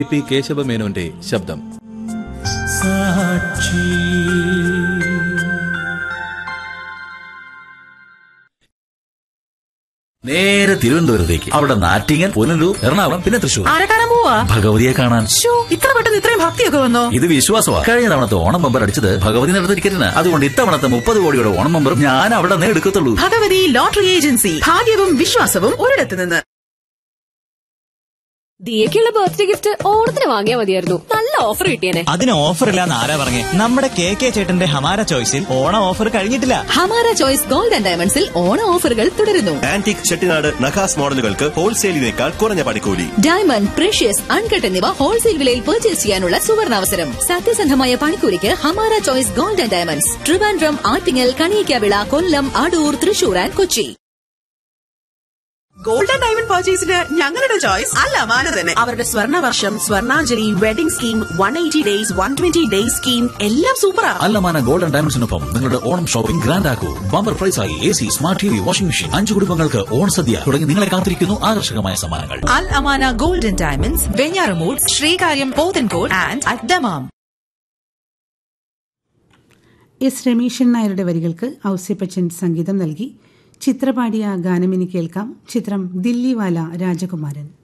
P കേശവമേനോന്റെ ശബ്ദം സാക്ഷി നേരെ തിരുവനന്തപുരത്തേക്ക് അവിടെ നാറ്റിങ്ങൻ പുനലൂർ എറണാകുളം പിന്നെ തൃശൂർ ആരെ കാണാൻ പോവാ ഭഗവതിയെ കാണാൻ ശ്ശോ, ഇത്ര പെട്ടെന്ന് ഇത്രയും ഭക്തിയൊക്കെ വന്നോ ഇത് വിശ്വാസമാണ് കഴിഞ്ഞ തവണത്തെ ഓണം ബമ്പർ അടിച്ചത് ഭഗവതി നടന്ന ടിക്കറ്റിന് അതുകൊണ്ട് ഇത്തവണത്തെ മുപ്പത് കോടിയുടെ ഓണം ബമ്പർ ഞാൻ അവിടെ നിന്ന് എടുക്കത്തുള്ളൂ ഭഗവതി ലോട്ടറി ഏജൻസി ഭാഗ്യവും വിശ്വാസവും ഒരിടത്ത് നിന്ന് ദിയക്കുള്ള ബർത്ത്ഡേ ഗിഫ്റ്റ് ഓണത്തിന് വാങ്ങിയാൽ മതിയായിരുന്നു നല്ല ഓഫർ കിട്ടിയേനെ അതിന് ഓഫർ ഇല്ലാന്ന് ആരാ പറഞ്ഞേ നമ്മുടെ കെ കെ ചേട്ടന്റെ ഹമാര ചോയ്സിൽ ഓണം ഓഫർ കഴിഞ്ഞിട്ടില്ല ഹമാര ചോയ്സ് ഗോൾഡ് ആൻഡ് ഡയമണ്ട്സിൽ ഓണ ഓഫറുകൾ തുടരുന്നു ആന്റിക് ചെട്ടിനാട് നഖാസ് മോഡലുകൾക്ക് ഹോൾസെയിലിനേക്കാൾ കുറഞ്ഞ പണിക്കൂലി ഡയമണ്ട് പ്രഷ്യസ് അൺകട്ട് എന്നിവ ഹോൾസെയിൽ വിലയിൽ പർച്ചേസ് ചെയ്യാനുള്ള സുവർണാവസരം സത്യസന്ധമായ പണിക്കൂലിക്ക് ഹമാര choice gold and diamonds Trivandrum Attingal Kaniyikkavila Kollam Adoor Thrissur and Kochi golden diamond പർച്ചേസിന് ഞങ്ങളുടെ ചോയ്സ് അല്ല മാന തന്നെ അവരുടെ സ്വർണ്ണ വർഷം Swarnanjali wedding scheme one eighty days one twenty days scheme എല്ലാം സൂപ്പറാ അല്ലമാന ഗോൾഡൻ ഡയമണ്ട്സിനൊപ്പം നിങ്ങളുടെ ഓണം ഷോപ്പിംഗ് ഗ്രാൻഡ് ആക്കൂ ബമ്പർ പ്രൈസായി A C smart T V washing machine അഞ്ചു കുടുംബങ്ങൾക്ക് ഓണസദ്യ തുടങ്ങി നിങ്ങളെ കാത്തിരിക്കുന്നു ആകർഷകമായ സമ്മാനങ്ങൾ Al Amana golden diamonds Venjaramoodu Sreekaryam Pothencode and അഡ്ഡമാം എസ് രമേശൻ നായരുടെ വരികൾക്ക് ഔസ്യപ്പച്ചൻ സംഗീതം നൽകി ചിത്രപാടിയ ഗാനമിനി കേൾക്കാം ചിത്രം ദില്ലിവാല രാജകുമാരൻ